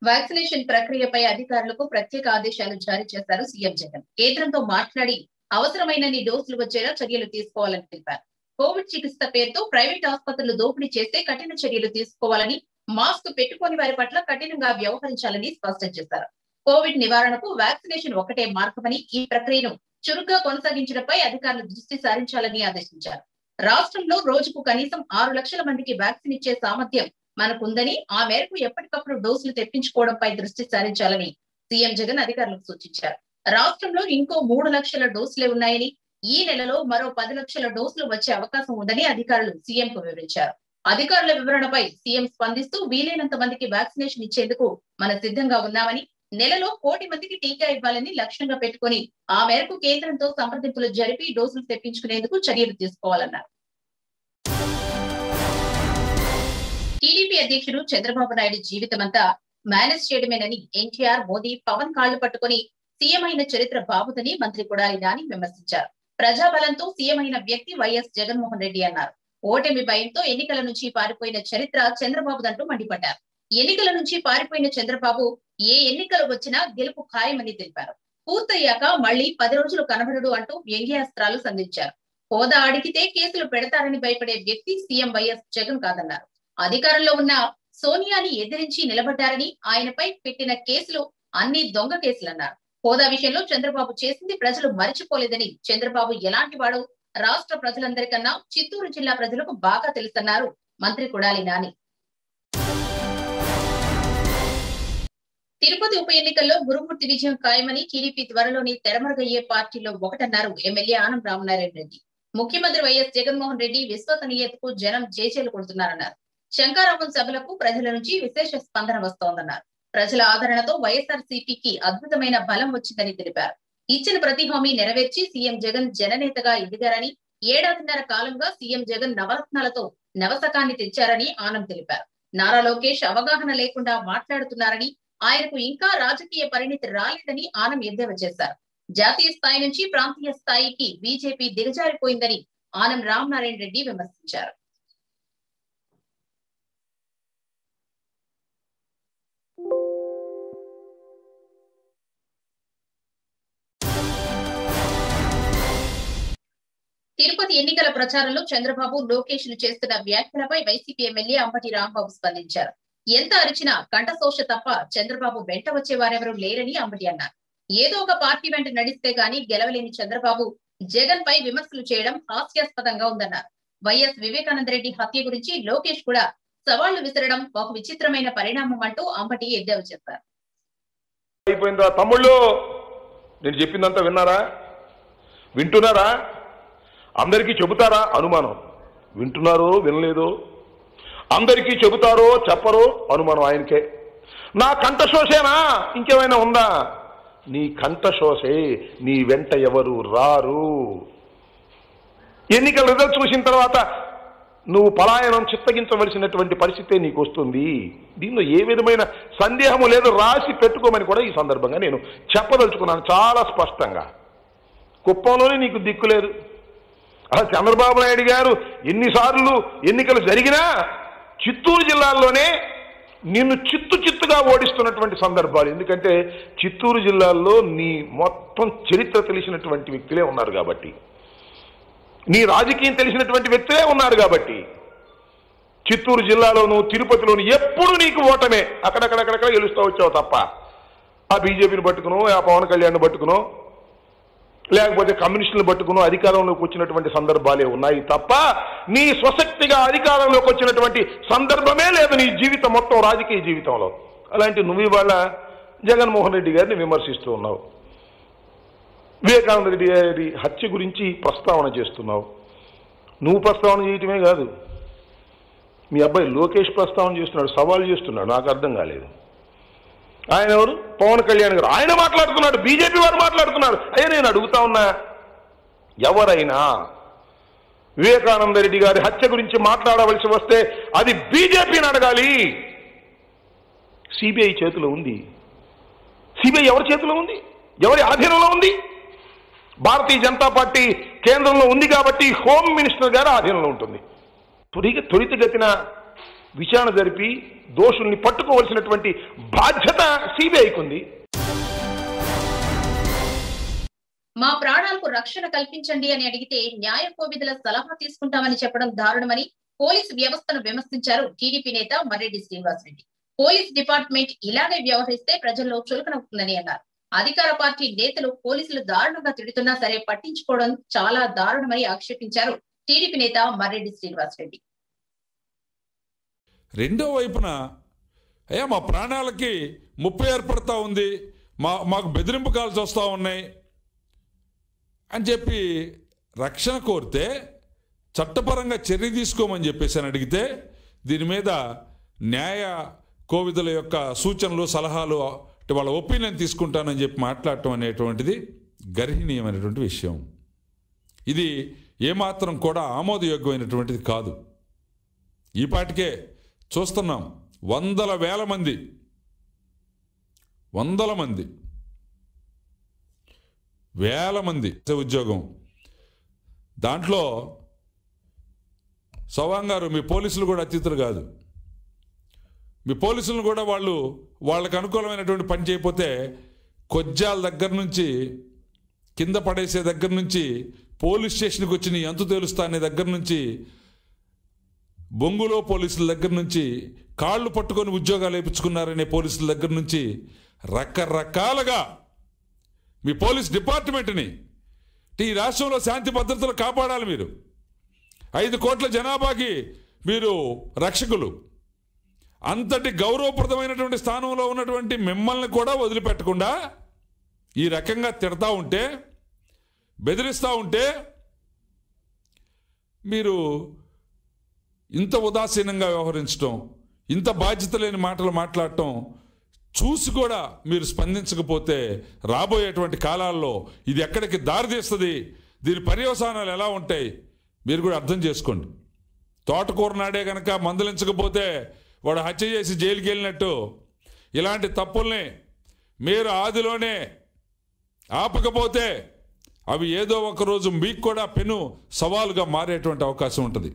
Vaccination ప్రక్రియపై అధికారులకు ప్రత్యేక ఆదేశాలు జారీ చేశారు సీఎం జగన్ కేంద్రంతో మాట్లాడి అవసరమైనన్ని డోసులు వచ్చేలా చర్యలు తీసుకోవాలని తెలిపారు కోవిడ్ చికిత్స పేరుతో ప్రైవేట్ ఆసుపత్రులు దోపిడీ చేస్తే కఠిన చర్యలు తీసుకోవాలని మాస్క్ పెట్టుకోని వారి పట్ల కఠినంగా వ్యవహరించాలని స్పష్టం చేశారు కోవిడ్ నివారణకు వ్యాక్సినేషన్ ఒకటే మార్గమని ఈ ప్రక్రియను చురుగ్గా కొనసాగించడంపై అధికారులు దృష్టి సారించాలని ఆదేశించారు రాష్ట్రంలో రోజుకు కనీసం ఆరు లక్షల మందికి వ్యాక్సిన్ ఇచ్చే సామర్థ్యం మనకుందని ఆ మేరకు ఎప్పటికప్పుడు డోసులు తెప్పించుకోవడంపై దృష్టి సారించాలని సీఎం జగన్ అధికారులకు సూచించారు రాష్ట్రంలో ఇంకో మూడు లక్షల డోసులే ఉన్నాయని ఈ నెలలో మరో పది లక్షల డోసులు వచ్చే అవకాశం ఉందని అధికారులు సీఎం కు వివరించారు అధికారుల వివరణపై సీఎం స్పందిస్తూ వీలైనంత మందికి వ్యాక్సినేషన్ ఇచ్చేందుకు మన సిద్ధంగా ఉన్నామని నెలలో కోటి మందికి టీకా ఇవ్వాలని లక్ష్యంగా పెట్టుకుని ఆ మేరకు కేంద్రంతో సంప్రదింపులు జరిపి డోసులు తెప్పించుకునేందుకు చర్యలు తీసుకోవాలన్నారు టీడీపీ అధ్యక్షుడు చంద్రబాబు నాయుడు జీవితమంతా మేనేజ్ చేయడమేనని ఎన్టీఆర్ మోదీ పవన్ కాళ్లు పట్టుకుని సీఎం అయిన చరిత్ర బాబుదని మంత్రి కొడాలి నాని విమర్శించారు ప్రజాబలంతో సీఎం అయిన వ్యక్తి వైఎస్ జగన్మోహన్ రెడ్డి అన్నారు ఓటమి భయంతో ఎన్నికల నుంచి పారిపోయిన చరిత్ర చంద్రబాబుదంటూ మండిపడ్డారు ఎన్నికల నుంచి పారిపోయిన చంద్రబాబు ఏ ఎన్నికలు వచ్చినా గెలుపు ఖాయమని తెలిపారు పూర్తయ్యాక మళ్లీ పది రోజులు కనబడడు అంటూ వ్యంగ్యాస్త్రాలు సంధించారు హోదా అడిగితే కేసులు పెడతారని భయపడే వ్యక్తి సీఎం వైఎస్ జగన్ కాదన్నారు అధికారంలో ఉన్న సోనియాని ఎదిరించి నిలబడ్డారని ఆయనపై పెట్టిన కేసులు అన్ని దొంగ కేసులన్నారు హోదా విషయంలో చంద్రబాబు చేసింది ప్రజలు మరిచిపోలేదని చంద్రబాబు ఎలాంటి వాడు రాష్ట్ర ప్రజలందరికన్నా చిత్తూరు జిల్లా ప్రజలకు బాగా తెలుసన్నారు మంత్రి కొడాలి నాని తిరుపతి ఉప ఎన్నికల్లో గురుమూర్తి విజయం ఖాయమని టీడీపీ త్వరలోని తెరమరుగయ్యే పార్టీలో ఒకటన్నారు ఎమ్మెల్యే ఆనం రామనారాయణ రెడ్డి ముఖ్యమంత్రి వైఎస్ జగన్మోహన్ రెడ్డి విశ్వసనీయతకు జనం జేజేలు కొడుతున్నారన్నారు శంకారావం సభలకు ప్రజల నుంచి విశేష స్పందన వస్తోందన్నారు ప్రజల ఆదరణతో వైఎస్ఆర్ సిపికి అద్భుతమైన బలం వచ్చిందని తెలిపారు ఇచ్చిన ప్రతి హామీ నెరవేర్చి సీఎం జగన్ జననేతగా ఎదిగారని ఏడాదిన్నర కాలంగా సీఎం జగన్ నవరత్నాలతో నవశకాన్ని తెచ్చారని ఆనం తెలిపారు నారా లోకేష్ అవగాహన లేకుండా మాట్లాడుతున్నారని ఆయనకు ఇంకా రాజకీయ పరిణితి రాలేదని ఆనం ఎద్దేవా చేశారు జాతీయ స్థాయి నుంచి ప్రాంతీయ స్థాయికి బీజేపీ దిగజారిపోయిందని ఆనం రామనారాయణ రెడ్డి విమర్శించారు తిరుపతి ఎన్నికల ప్రచారంలో చంద్రబాబు లోకేష్ లు చేస్తున్న వ్యాఖ్యలపై వైసీపీ ఎమ్మెల్యే అంబటి రాంబాబు స్పందించారు ఎంత అరిచినా కంఠశోష తప్ప చంద్రబాబు వెంట వచ్చే వారెవరూ లేరని అంబటి అన్నారు ఏదో ఒక పార్టీ వెంట నడిస్తే గాని గెలవలేని చంద్రబాబు జగన్ పై విమర్శలు చేయడం హాస్యాస్పదంగా ఉందన్నారు వైఎస్ వివేకానంద రెడ్డి హత్య గురించి లోకేష్ కూడా సవాళ్లు విసరడం ఒక విచిత్రమైన పరిణామం అంటూ అంబటి ఎద్దేవా చేశారు అయిపోయిందా తమ్ముళ్ళు నేను చెప్పిందంతా విన్నారా వింటున్నారా అందరికీ చెబుతారా అనుమానం వింటున్నారో వినలేదో అందరికీ చెబుతారో చెప్పరో అనుమానం ఆయనకే నా కంఠశోషేనా ఇంకేమైనా ఉందా నీ కంఠశోషే నీ వెంట ఎవరు రారు ఎన్నికల రిజల్ట్ చూసిన తర్వాత నువ్వు పలాయనం చిత్తగించవలసినటువంటి పరిస్థితే నీకు వస్తుంది దీనిలో ఏ విధమైన సందేహము లేదు రాసి పెట్టుకోమని కూడా ఈ సందర్భంగా నేను చెప్పదలుచుకున్నాను చాలా స్పష్టంగా కుప్పంలోనే నీకు దిక్కు లేదు అసలు చంద్రబాబు నాయుడు గారు ఎన్నిసార్లు ఎన్నికలు జరిగినా చిత్తూరు జిల్లాల్లోనే నిన్ను చిత్తు చిత్తుగా ఓడిస్తున్నటువంటి సందర్భాలు ఎందుకంటే చిత్తూరు జిల్లాల్లో నీ మొత్తం చరిత్ర తెలిసినటువంటి వ్యక్తులే ఉన్నారు కాబట్టి నీ రాజకీయం తెలిసినటువంటి వ్యక్తులే ఉన్నారు కాబట్టి చిత్తూరు జిల్లాలోను తిరుపతిలోను ఎప్పుడు నీకు ఓటమే అక్కడక్కడక్కడక్కడ గెలుస్తూ వచ్చావు తప్ప ఆ బీజేపీని పట్టుకునో ఆ పవన్ కళ్యాణ్ పట్టుకునో లేకపోతే కమ్యూనిస్టులను పట్టుకునో అధికారంలోకి వచ్చినటువంటి సందర్భాలే ఉన్నాయి తప్ప నీ స్వశక్తిగా అధికారంలోకి వచ్చినటువంటి సందర్భమే లేదు నీ జీవితం మొత్తం రాజకీయ జీవితంలో అలాంటి నువ్వు ఇవాళ జగన్మోహన్ రెడ్డి గారిని విమర్శిస్తూ ఉన్నావు వివేకానంద రెడ్డి గారి హత్య గురించి ప్రస్తావన చేస్తున్నావు నువ్వు ప్రస్తావన చేయటమే కాదు మీ అబ్బాయి లోకేష్ ప్రస్తావన చేస్తున్నాడు సవాల్ చేస్తున్నాడు నాకు అర్థం కాలేదు ఆయన ఎవరు పవన్ కళ్యాణ్ గారు ఆయన మాట్లాడుతున్నాడు బీజేపీ వారు మాట్లాడుతున్నారు అయ్యా నేను అడుగుతా ఉన్నా ఎవరైనా వివేకానంద రెడ్డి గారి హత్య గురించి మాట్లాడవలసి వస్తే అది బీజేపీని అడగాలి సిబిఐ చేతిలో ఉంది సిబిఐ ఎవరి చేతిలో ఉంది ఎవరి ఆధీనంలో ఉంది భారతీయ జనతా పార్టీ కేంద్రంలో ఉంది కాబట్టి హోమ్ మినిస్టర్ గారు ఆధీనంలో ఉంటుంది త్వరిత త్వరితగతిన విచారణ జరిపి దోషుల్ని పట్టుకోవలసినటువంటి బాధ్యత సిబిఐకి ఉంది మా ప్రాణాలకు రక్షణ కల్పించండి అని అడిగితే న్యాయ కోవిధుల సలహా తీసుకుంటామని చెప్పడం దారుణమని పోలీసు వ్యవస్థను విమర్శించారు టీడీపీ నేత మర్రెడ్డి శ్రీనివాసరెడ్డి పోలీస్ డిపార్ట్మెంట్ ఇలాగే వ్యవహరిస్తే ప్రజల్లో చులకనవుతుందని అన్నారు అధికార పార్టీ నేతలు పోలీసులు దారుణంగా తిడుతున్నా సరే పట్టించుకోవడం చాలా దారుణమని ఆక్షేపించారు టీడీపీ నేత మర్రెడ్డి శ్రీనివాసరెడ్డి రెండో వైపున అయ్యా మా ప్రాణాలకి ముప్పు ఏర్పడతా ఉంది మా మాకు బెదిరింపు కాల్స్ వస్తూ ఉన్నాయి అని చెప్పి రక్షణ కోరితే చట్టపరంగా చర్య తీసుకోమని చెప్పేసి అని అడిగితే దీని మీద న్యాయ కోవిదుల యొక్క సూచనలు సలహాలు అంటే వాళ్ళ ఒపీనియన్ తీసుకుంటానని చెప్పి మాట్లాడటం అనేటువంటిది గర్హనీయమైనటువంటి విషయం ఇది ఏమాత్రం కూడా ఆమోదయోగ్యమైనటువంటిది కాదు ఈ పాటికే చూస్తున్నాం వందల వేల మంది వందల మంది వేల మంది ఉద్యోగం దాంట్లో సవాంగ్ గారు మీ పోలీసులు కూడా అతిథులు కాదు మీ పోలీసులను కూడా వాళ్ళు వాళ్ళకి అనుకూలమైనటువంటి పని చేయకపోతే కొజ్జాల దగ్గర నుంచి కింద పడేసే దగ్గర నుంచి పోలీస్ స్టేషన్కి వచ్చి నీ ఎంతు తెలుస్తా అనే దగ్గర నుంచి బొంగులో పోలీసుల దగ్గర నుంచి కాళ్ళు పట్టుకొని ఉద్యోగాలు వేయించుకున్నారనే పోలీసుల దగ్గర నుంచి రకరకాలుగా మీ పోలీస్ డిపార్ట్మెంట్ని ఈ రాష్ట్రంలో శాంతి భద్రతలు కాపాడాలి మీరు ఐదు కోట్ల జనాభాకి మీరు రక్షకులు అంతటి గౌరవప్రదమైనటువంటి స్థానంలో ఉన్నటువంటి మిమ్మల్ని కూడా వదిలిపెట్టకుండా ఈ రకంగా తిడతా ఉంటే బెదిరిస్తూ ఉంటే మీరు ఇంత ఉదాసీనంగా వ్యవహరించడం ఇంత బాధ్యత లేని మాటలు మాట్లాడటం చూసి కూడా మీరు స్పందించకపోతే రాబోయేటువంటి కాలాల్లో ఇది ఎక్కడికి దారితీస్తుంది దీని పర్యవసానాలు ఎలా ఉంటాయి మీరు కూడా అర్థం చేసుకోండి తోటకూర నాడే కనుక మందలించకపోతే వాడు హత్య చేసి జైలుకి వెళ్ళినట్టు ఇలాంటి తప్పుల్ని మీరు ఆదిలోనే ఆపకపోతే అవి ఏదో ఒక రోజు మీకు కూడా పెను సవాలుగా మారేటువంటి అవకాశం ఉంటుంది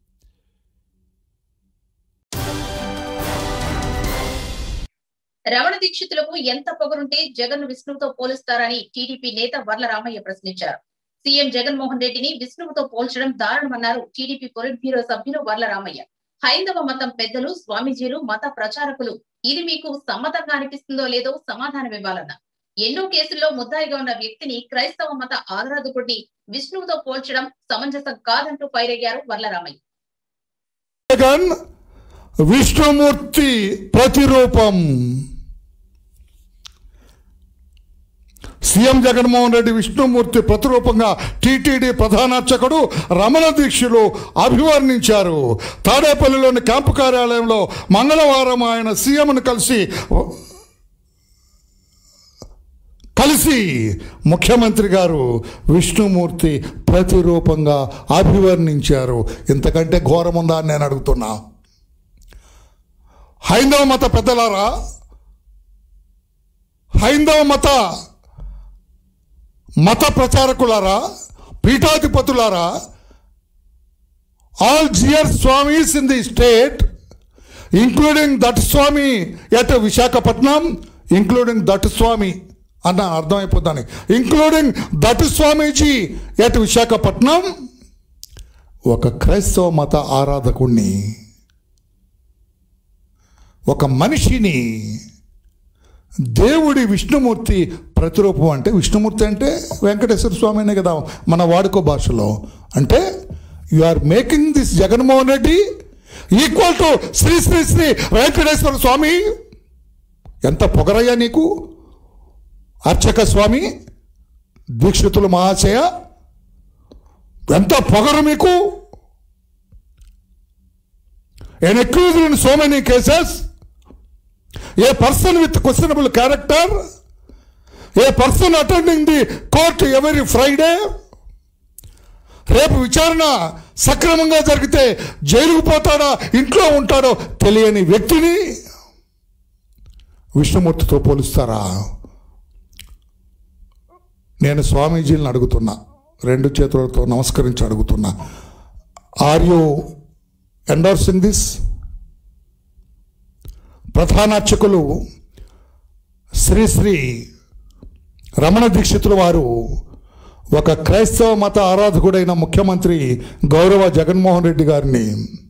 రమణ దీక్షితులకు ఎంత పొగరుంటే జగన్ విష్ణువుతో పోలుస్తారని టీడీపీ నేత వర్ల రామయ్య ప్రశ్నించారు సీఎం జగన్మోహన్ రెడ్డిని విష్ణువుతో పోల్చడం దారుణమన్నారు టీడీపీ పొలిట్ బ్యూరో సభ్యులు వర్ల రామయ్య హైందవ మతం పెద్దలు స్వామీజీలు మత ప్రచారకులు ఇది మీకు సమ్మతంగా అనిపిస్తుందో లేదో సమాధానం ఇవ్వాలన్నారు ఎన్నో కేసుల్లో ముద్దాయిగా ఉన్న వ్యక్తిని క్రైస్తవ మత ఆరాధకుడిని విష్ణువుతో పోల్చడం సమంజసం కాదంటూ పైరయ్యారు వర్ల రామయ్య జగన్ విష్ణుమూర్తి ప్రతిరూపం సీఎం జగన్మోహన్ రెడ్డి విష్ణుమూర్తి ప్రతిరూపంగా టీటీడీ ప్రధానార్చకుడు రమణ దీక్షలు అభివర్ణించారు తాడేపల్లిలోని క్యాంపు కార్యాలయంలో మంగళవారం ఆయన సీఎంను కలిసి కలిసి ముఖ్యమంత్రి గారు విష్ణుమూర్తి ప్రతిరూపంగా అభివర్ణించారు ఇంతకంటే ఘోరముందా అని నేను అడుగుతున్నా హైందవ మత పెద్దలారా హైందవ మత మత ప్రచారకులారా పీఠాధిపతులారా all Jeeyar swamis in the state including that swami at Visakhapatnam including that swami అన్న అర్థమైపోతాను including that swamiji at Visakhapatnam ఒక క్రైస్తవ మత ఆరాధకుణ్ణి ఒక మనిషిని దేవుడి విష్ణుమూర్తి ప్రతిరూపం అంటే విష్ణుమూర్తి అంటే వెంకటేశ్వర స్వామినే కదా మన వాడుకో భాషలో అంటే you are making this Jaganmohan Reddy equal to Shri Shri Shri Venkateswara Swamy ఎంత పొగరయ్యా నీకు అర్చక స్వామి దీక్షితులు మహాశయ ఎంత పొగరు మీకు an accused in so many cases a person with questionable character a person attending the court every Friday రేపు విచారణ సక్రమంగా జరిగితే జైలుకు పోతాడా ఇంట్లో ఉంటాడో తెలియని వ్యక్తిని విష్ణుమూర్తితో పోలుస్తారా నేను స్వామీజీలను అడుగుతున్నా రెండు చేతులతో నమస్కరించి అడుగుతున్నా ఆర్ యూ ఎండోర్సింగ్ దిస్ ప్రధానార్చకులు శ్రీ శ్రీ రమణ దీక్షితుల వారు ఒక క్రైస్తవ మత ఆరాధకుడైన ముఖ్యమంత్రి గౌరవ జగన్మోహన్ రెడ్డి గారిని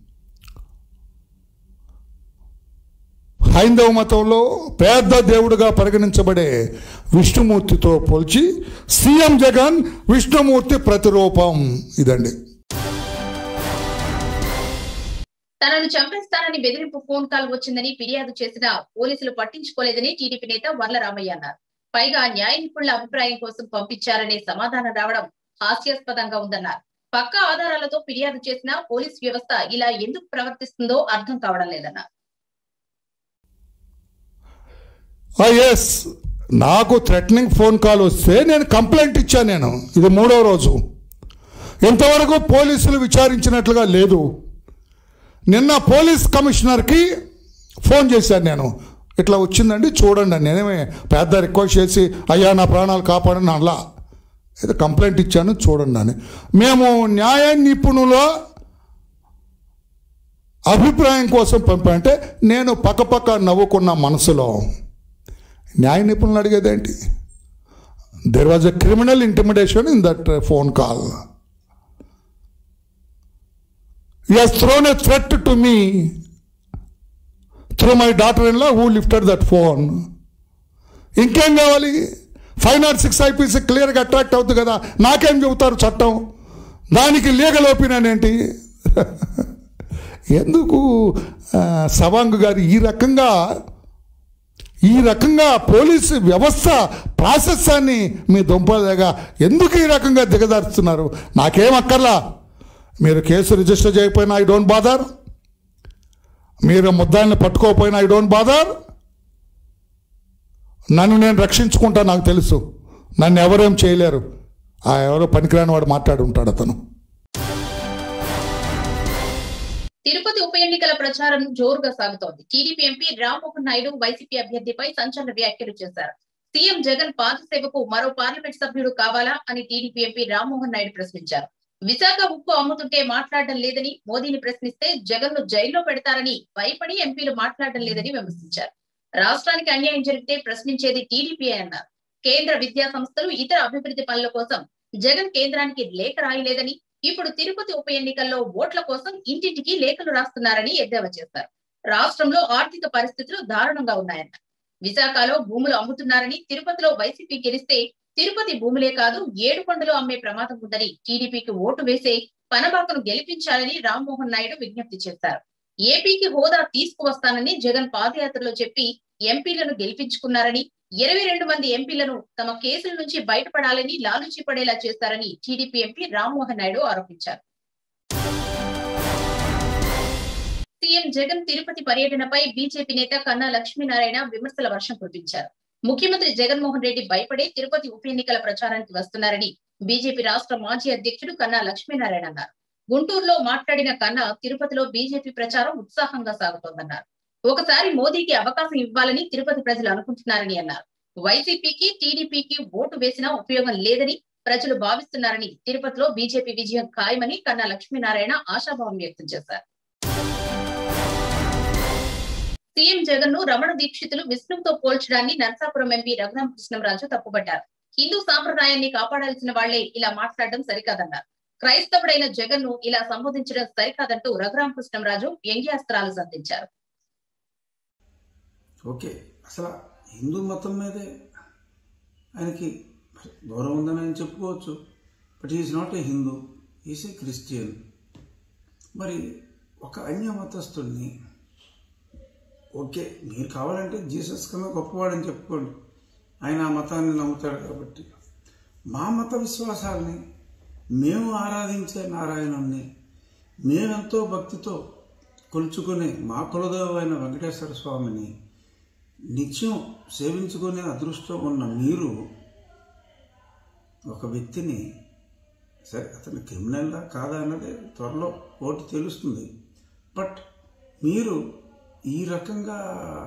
హైందవ మతంలో పెద్ద దేవుడుగా పరిగణించబడే విష్ణుమూర్తితో పోల్చి సీఎం జగన్ విష్ణుమూర్తి ప్రతిరూపం ఇదండి తనను చంపేస్తానని బెదిరింపు ఫోన్ కాల్ వచ్చిందని ఫిర్యాదు చేసిన పోలీసులు పట్టించుకోలేదని టీడీపీ నేత వర్ల రామయ్య అన్నారు పైగా న్యాయ నిపుణుల అభిప్రాయం కోసం పంపించారనే సమాధానం రావడం హాస్యాస్పదంగా ఉందన్నారు పక్క ఆధారాలతో ఫిర్యాదు చేసిన పోలీస్ వ్యవస్థ ఇలా ఎందుకు ప్రవర్తిస్తుందో అర్థం కావడం లేదన్నారు ఎస్ నాకు థ్రెటనింగ్ ఫోన్ కాల్ వస్తే నేను కంప్లైంట్ ఇచ్చాను నేను ఇది మూడవ రోజు ఇంతవరకు పోలీసులు విచారించినట్లుగా లేదు నిన్న పోలీస్ కమిషనర్కి ఫోన్ చేశాను నేను ఇట్లా వచ్చిందండి చూడండి అని నేనేమే పెద్ద రిక్వెస్ట్ చేసి అయ్యా నా ప్రాణాలు కాపాడని అలా ఏదో కంప్లైంట్ ఇచ్చాను చూడండి అని మేము న్యాయ నిపుణుల అభిప్రాయం కోసం పంపంటే నేను పక్కపక్క నవ్వుకున్న మనసులో న్యాయ నిపుణులు అడిగేదేంటి there was a criminal intimidation in that phone call he has thrown a threat to me through my daughter-in-law who lifted that phone. ఇంకేం కావాలి ఫైవ్ నాట్ సిక్స్ ఐపీసీ క్లియర్గా అట్రాక్ట్ అవుతుంది కదా నాకేం చెబుతారు చట్టం దానికి లీగల్ ఒపీనియన్ ఏంటి ఎందుకు ఆ, సవాంగ్ గారు ఈ రకంగా ఈ రకంగా పోలీసు వ్యవస్థ ప్రాసెస్సాన్ని మీ దుంపదగా ఎందుకు ఈ రకంగా దిగదారుస్తున్నారు నాకేం అక్కర్లా మీరు కేసు రిజిస్టర్ చేయకపోయినా ఐ డోంట్ బాదర్ మీరు ముద్దాయిని పట్టుకోకపోయినా ఐ డోంట్ బాదర్ నన్ను నేను రక్షించుకుంటా నాకు తెలుసు నన్ను ఎవరేం చేయలేరు ఆ ఎవరో పనికిరాని వాడు మాట్లాడి ఉంటాడు అతను తిరుపతి ఉప ఎన్నికల ప్రచారం జోరుగా సాగుతోంది టీడీపీ ఎంపీ రామ్మోహన్ నాయుడు వైసీపీ అభ్యర్థిపై సంచలన వ్యాఖ్యలు చేశారు సీఎం జగన్ పాదసేవకు మరో పార్లమెంట్ సభ్యుడు కావాలా అని టీడీపీ ఎంపీ రామ్మోహన్ నాయుడు ప్రశ్నించారు విశాఖ ఉప్పు అమ్ముతుంటే మాట్లాడడం లేదని మోదీని ప్రశ్నిస్తే జగన్ ను జైల్లో పెడతారని భయపడి ఎంపీలు మాట్లాడడం లేదని విమర్శించారు రాష్ట్రానికి అన్యాయం జరిగితే ప్రశ్నించేది టీడీపీ అన్నారు కేంద్ర విద్యా సంస్థలు ఇతర అభివృద్ధి పనుల కోసం జగన్ కేంద్రానికి లేఖ రాయలేదని ఇప్పుడు తిరుపతి ఉప ఎన్నికల్లో ఓట్ల కోసం ఇంటింటికి లేఖలు రాస్తున్నారని ఎద్దేవా చేశారు రాష్ట్రంలో ఆర్థిక పరిస్థితులు దారుణంగా ఉన్నాయన్నారు విశాఖలో భూములు అమ్ముతున్నారని తిరుపతిలో వైసీపీ గెలిస్తే తిరుపతి భూములే కాదు ఏడు కొండలు అమ్మే ప్రమాదం ఉందని టీడీపీకి ఓటు వేసే పనబాకను గెలిపించాలని రామ్మోహన్ నాయుడు విజ్ఞప్తి చేశారు ఏపీకి హోదా తీసుకువస్తానని జగన్ పాదయాత్రలో చెప్పి ఎంపీలను గెలిపించుకున్నారని ఇరవై రెండు మంది ఎంపీలను తమ కేసుల నుంచి బయటపడాలని లాలుచి పడేలా చేస్తారని టీడీపీ ఎంపీ రామ్మోహన్ నాయుడు ఆరోపించారు సీఎం జగన్ తిరుపతి పర్యటనపై బీజేపీ నేత కన్నా లక్ష్మీనారాయణ విమర్శల వర్షం కురిపించారు ముఖ్యమంత్రి జగన్మోహన్ రెడ్డి భయపడే తిరుపతి ఉప ఎన్నికల ప్రచారానికి వస్తున్నారని బీజేపీ రాష్ట్ర మాజీ అధ్యక్షుడు కన్నా లక్ష్మీనారాయణ అన్నారు గుంటూరులో మాట్లాడిన కన్నా తిరుపతిలో బీజేపీ ప్రచారం ఉత్సాహంగా సాగుతోందన్నారు ఒకసారి మోదీకి అవకాశం ఇవ్వాలని తిరుపతి ప్రజలు అనుకుంటున్నారని అన్నారు వైసీపీకి టీడీపీకి ఓటు వేసినా ఉపయోగం లేదని ప్రజలు భావిస్తున్నారని తిరుపతిలో బీజేపీ విజయం ఖాయమని కన్నా లక్ష్మీనారాయణ ఆశాభావం వ్యక్తం చేశారు సీఎం జగన్ ను రమణ దీక్షితులు విష్ణువుతో పోల్చడాన్ని నరసాపురం ఎంపీ రఘురామ కృష్ణంరాజు తప్పుపట్టారు హిందూ సాంప్రదాయాన్ని కాపాడాల్సిన వాళ్లే ఇలా మాట్లాడడం సరికాదన్నారు క్రైస్తవుడైన జగన్ ను ఇలా సంబోధించడం సరికాదంటూ రఘురామ కృష్ణంరాజు వ్యంగ్యాస్త్రాలు సంధించారు ఓకే అసలు హిందూ మతం మీదే ఆయనకి గౌరవం ఉందని ఆయన చెప్పుకోవచ్చు but is not a Hindu is a Christian మరి ఒక అన్య మతస్థుడిని ఓకే మీరు కావాలంటే జీసస్ కన్నా గొప్పవాడని చెప్పుకోండి ఆయన ఆ మతాన్ని నమ్ముతాడు కాబట్టి మా మత విశ్వాసాలని మేము ఆరాధించే నారాయణుణ్ణి మేమెంతో భక్తితో కొలుచుకునే మా కులదేవైన వెంకటేశ్వర స్వామిని నిత్యం సేవించుకునే అదృష్టం ఉన్న మీరు ఒక వ్యక్తిని సరే అతను క్రిమినల్లా కాదా అన్నది త్వరలో ఓటు తెలుస్తుంది బట్ మీరు ఈ రకంగా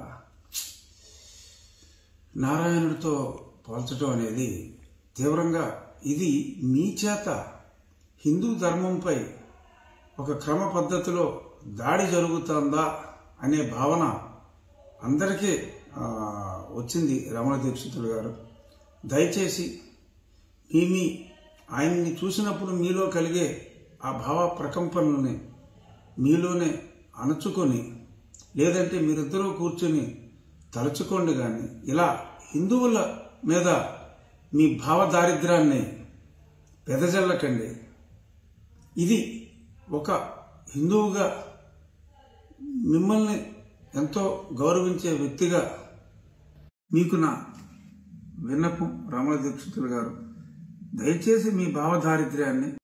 నారాయణుడితో పోల్చడం అనేది తీవ్రంగా ఇది మీ చేత హిందూ ధర్మంపై ఒక క్రమ పద్ధతిలో దాడి జరుగుతుందా అనే భావన అందరికీ ఆ, వచ్చింది రమణ దీక్షితులు గారు దయచేసి మీ మీ ఆయన్ని చూసినప్పుడు మీలో కలిగే ఆ భావ ప్రకంపనల్ని మీలోనే అణచుకొని లేదంటే మీరిద్దరూ కూర్చొని తలుచుకోండి కానీ ఇలా హిందువుల మీద మీ భావ దారిద్ర్యాన్ని వెదజల్లకండి ఇది ఒక హిందువుగా మిమ్మల్ని ఎంతో గౌరవించే వ్యక్తిగా మీకు నా విన్నపం రమణ దీక్షితులు గారు దయచేసి మీ భావ దారిద్ర్యాన్ని